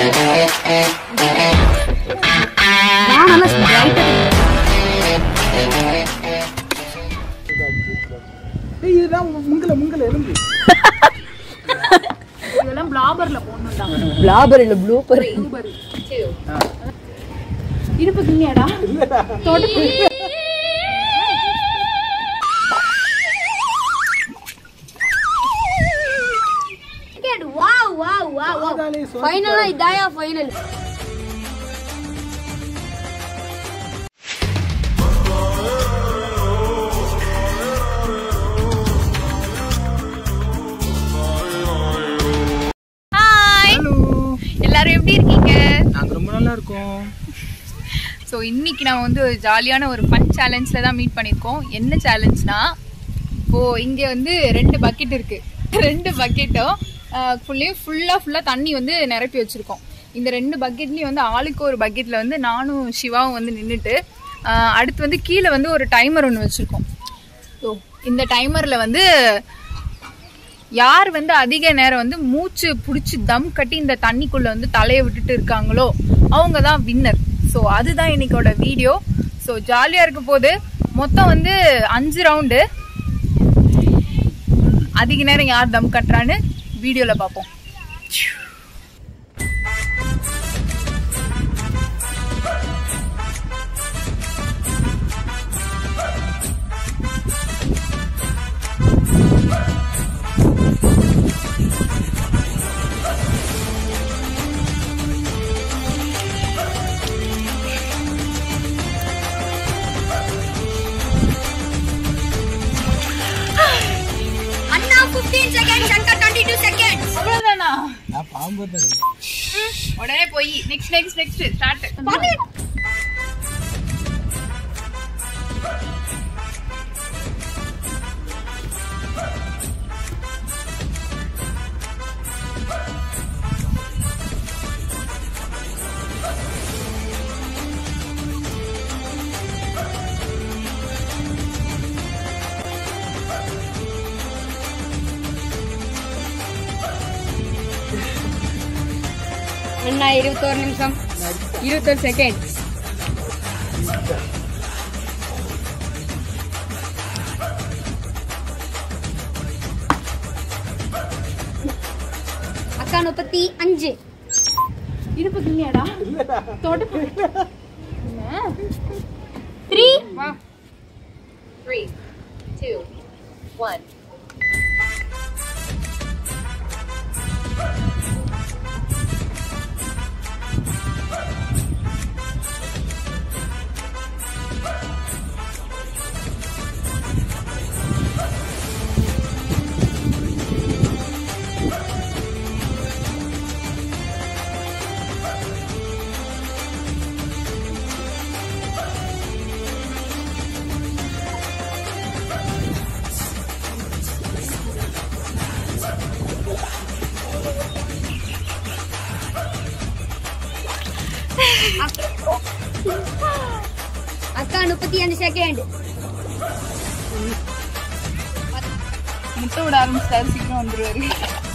நான் நல்லா bright-ஆ ஏய் இதுதான் முங்கல முங்கல எலும்பு இதெல்லாம் பிளாபர்ல போடணும்டா பிளாபர் இல்ல ப்ளூபர் யூபர் இடுப்பு கிண்ணியாடா தொடப்பு வாவ் வாவ் வாவ் வாவ் அதாலே சொல் ஃபைனலா இதாயா ஃபைனல் ஹாய் ஹலோ எல்லாரும் எப்படி இருக்கீங்க நாங்க ரொம்ப நல்லா இருக்கோம் ஸோ இன்னைக்கு நான் வந்து ஒரு ஜாலியான ஒரு ஃபன் சேலஞ்சில் தான் மீட் பண்ணியிருக்கோம் என்ன சேலஞ்ச்னா இப்போ இங்கே வந்து ரெண்டு பக்கெட் இருக்கு ரெண்டு பக்கெட்டும் ஃபுல்லையும் ஃபுல்லாக ஃபுல்லாக தண்ணி வந்து நிரப்பி வச்சுருக்கோம் இந்த ரெண்டு பக்கெட்லேயும் வந்து ஆளுக்கு ஒரு பக்கெட்டில் வந்து நானும் சிவாவும் வந்து நின்றுட்டு அடுத்து வந்து கீழே வந்து ஒரு டைமர் ஒன்று வச்சுருக்கோம் ஸோ இந்த டைமரில் வந்து யார் வந்து அதிக நேரம் வந்து மூச்சு பிடிச்சி தம் கட்டி இந்த தண்ணிக்குள்ள வந்து தலையை விட்டுட்டு இருக்காங்களோ அவங்க தான் வின்னர் ஸோ அதுதான் இன்னைக்கோட வீடியோ ஸோ ஜாலியாக இருக்க போது மொத்தம் வந்து அஞ்சு ரவுண்டு அதிக நேரம் யார் தம் கட்டுறான்னு வீடியோவில் பார்ப்போம் அண்ணா 15 செகண்ட்ஸ் அக்கா 22 செகண்ட்ஸ் அவ்வளோதானா நான் பாம்பு தான் உடனே போய் நெக்ஸ்ட் நெக்ஸ்ட் நெக்ஸ்ட் ஸ்டார்ட் அண்ணா 21 நிமிஷம் 21 செகண்ட் அக்கா முப்பத்தி அஞ்சு இடுப்பு கிண்ணியாடா தொடுப்பு த்ரீ வா Three, two, one. அக்கா முப்பத்தி அஞ்சு செகண்ட் முட்டை விட ஆரம்பிச்சிட்டாரு சீக்கிரம் வந்துருவாரு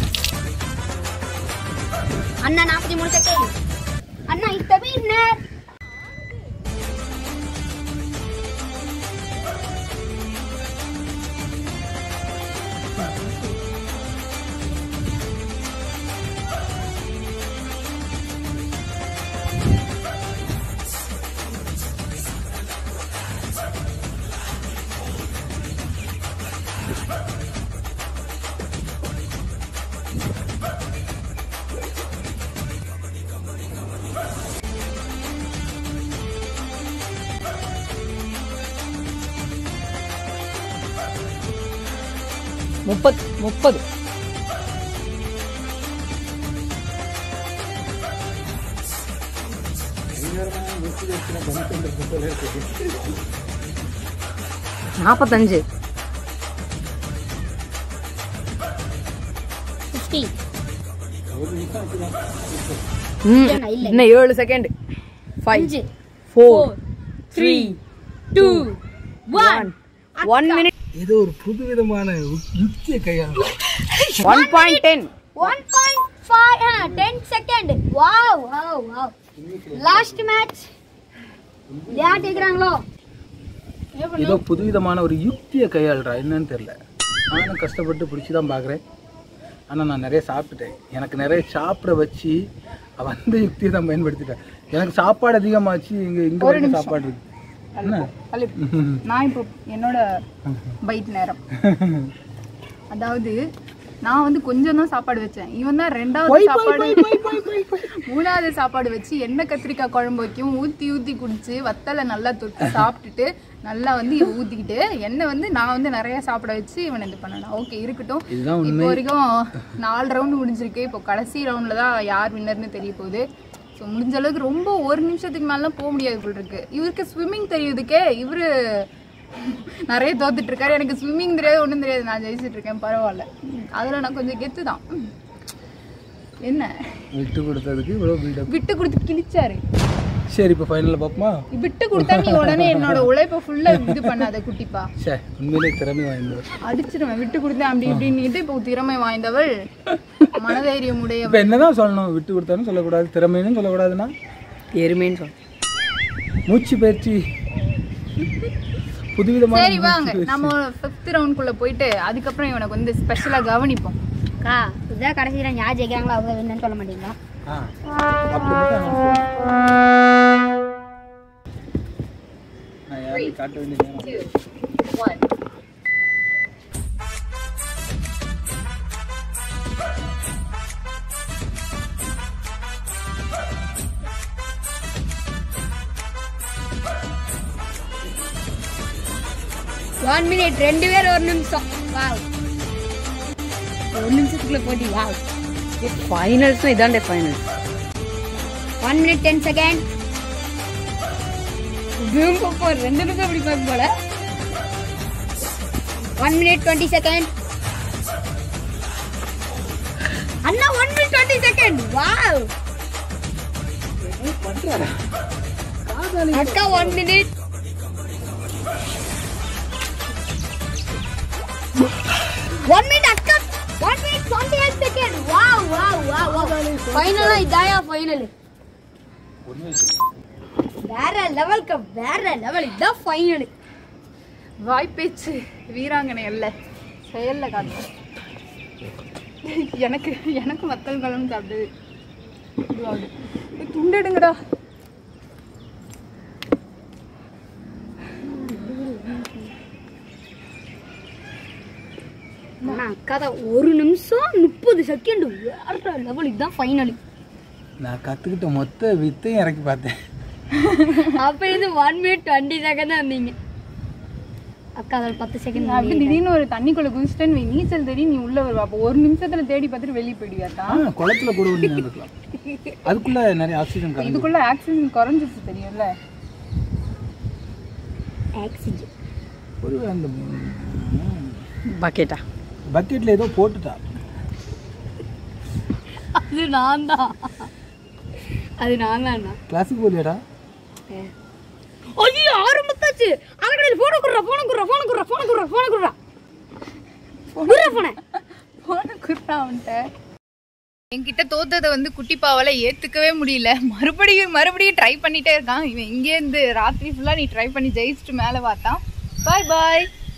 அண்ணா நாற்பத்தி மூணு செகண்ட் அண்ணா இப்ப வின்னர் முப்பது முப்பது நாற்பத்தஞ்சு ஃபிஃப்டி இன்னும் ஏழு செகண்ட் ஃபைவ் அஞ்சு four three two one one minute ஏதோ ஒரு புது விதமான யுக்தியை கையாள one point ten one point five ten second wow wow wow last match யார் கேக்குறாங்களோ ஏதோ புதுவிதமான ஒரு யுக்தியை கையாளுறா என்னன்னு தெரியல நானும் கஷ்டப்பட்டு பிடிச்சி தான் பார்க்குறேன் ஆனால் நான் நிறைய சாப்பிட்டுட்டேன் எனக்கு நிறைய சாப்பிட வச்சு அவ அந்த யுக்தியை தான் பயன்படுத்திட்டேன் எனக்கு சாப்பாடு அதிகமாச்சு இங்கே இங்கே வரைக்கும் சாப்பாடு இருக்கு என்ன தள்ளு. நான் இப்போ என்னோட பைட் நேரம் அதாவது நான் வந்து கொஞ்சம் தான் சாப்பாடு வச்சேன் இவன் தான் ரெண்டாவது சாப்பாடு மூணாவது சாப்பாடு வச்சு எண்ணெய் கத்திரிக்காய் குழம்பு வைக்கும் ஊத்தி ஊத்தி குடிச்சு வத்தலை நல்லா தொட்டு சாப்பிட்டுட்டு நல்லா வந்து இவன் ஊத்திக்கிட்டு எண்ணெய் வந்து நான் வந்து நிறைய சாப்பிட வச்சு இவன் இது பண்ணணும் ஓகே இருக்கட்டும் இதுதான் இப்போ வரைக்கும் நாலு ரவுண்டு முடிஞ்சிருக்கு இப்போ கடைசி ரவுண்ட்ல தான் யார் வின்னர்னு தெரிய போகுது ஸோ முடிஞ்ச அளவுக்கு ரொம்ப ஒரு நிமிஷத்துக்கு மேலாம் போக முடியாது போல் இருக்கு இவருக்கு ஸ்விம்மிங் தெரியுதுக்கே இவரு நிறைய தோத்துட்டு இருக்காரு எனக்கு ஸ்விம்மிங் தெரியாது ஒன்றும் தெரியாது நான் ஜெயிச்சிட்டு இருக்கேன் பரவாயில்ல அதில் நான் கொஞ்சம் கெத்து தான் என்ன விட்டு கொடுத்ததுக்கு இவ்வளோ பில்டப் விட்டு கொடுத்து கிழிச்சாரு சரி இப்போ ஃபைனலில் பார்ப்போமா விட்டு கொடுத்தா நீ உடனே என்னோட உழைப்பை ஃபுல்லா இது பண்ணாத குட்டிப்பா சே உண்மையிலே திறமை வாய்ந்தவர் அடிச்சிருவேன் விட்டு கொடுத்தேன் அப்படி இப்படின்னு இப்போ திறமை வாய்ந்தவள் மனதைரியம் உடையவள் இப்போ என்னதான் சொல்லணும் விட்டு கொடுத்தாலும் சொல்லக்கூடாது திறமைன்னு சொல்லக்கூடாதுன்னா எருமைன்னு சொல் மூச்சு பயிற்சி புதுவிதமான சரி வாங்க நம்ம ஃபிஃப்த் ரவுண்ட்குள்ள போயிட்டு அதுக்கப்புறம் இவனுக்கு வந்து ஸ்பெஷலா கவனிப்போம் அக்கா இதான் கடைசி ரன் யார் ஜெயிக்கிறாங்களோ அவங்க என்னன்னு சொல்ல மாட்டீங்களா ஆ அப்படி மட்டும் நான் சொல்றேன். நான் யாரையும் காட்ட வேண்டிய நேரம் Two, one. ஒன் மினிட் ரெண்டு பேர் ஒரு நிமிஷம் வாவ் ஒரு நிமிஷத்துக்குள்ள போட்டி வாவ் ஃபைனல்ஸ்னா இதாண்டே finals one minute ten second ரெண்டு நிமிஷம் அப்படி பார்க்க போல ஒன் மினிட் டுவெண்ட்டி செகண்ட் அண்ணா one minute twenty second wow அக்கா ஒன் மினிட் ஒன் மினிட் அக்கா one minute twenty eight second wow wow wow wow ஃபைனலா இதாயா ஃபைனல் வேற லெவலுக்கு வேற லெவல் இதான் ஃபைனல் வாய்ப்பேச்சு வீராங்கனை அல்ல செயல்ல காட்டு எனக்கு எனக்கு வத்தல் குழம்பு சாப்பிடுது இதுவாகுது. ஏய், துண்டெடுங்கடா அண்ணா அக்கா தான் ஒரு நிமிஷம் முப்பது செகண்ட் வேற லெவல் இதுதான் ஃபைனல் நான் கற்றுக்கிட்ட மொத்த வித்தையும் இறக்கி பார்த்தேன் அப்ப இது ஒன் மினிட் டுவெண்ட்டி செகண்ட் தான் வந்தீங்க அக்கா அதில் பத்து செகண்ட் அப்படி திடீர்னு ஒரு தண்ணிக்குள்ள குதிச்சிட்டேன்னு வை, நீச்சல் தெரியும் நீ உள்ள வருவா அப்போ ஒரு நிமிஷத்துல தேடி பார்த்துட்டு வெளியே போயிடுவியாக்கா ஆ குளத்துல கூட ஒன்று இருக்கலாம் அதுக்குள்ள நிறைய ஆக்சிஜன் கலந்து இதுக்குள்ள ஆக்சிஜன் குறைஞ்சிச்சு தெரியும்ல ஆக்சிஜன் ஒரு அந்த பக்கெட்டா பக்கெட்ல ஏதோ போட்டுட்டா அது நான் தான் அது நான் தான் கிளாஸுக்கு போலியாடா ஐயோ ஆரம்பத்தாச்சு அவன் போன குடுறா போன குடுறா போன குடுறா போன குடுறா போன குடுறா குடுறா போன போன குர்ரா அவன்கிட்ட என்கிட்ட தோத்ததை வந்து குட்டிப்பாவால ஏத்துக்கவே முடியல மறுபடியும் மறுபடியும் ட்ரை பண்ணிட்டே இருக்கான் இவன் இங்கே இருந்து ராத்திரி ஃபுல்லா நீ ட்ரை பண்ணி ஜெயிச்சுட்டு மேலே பார்த்தான் பாய் பாய்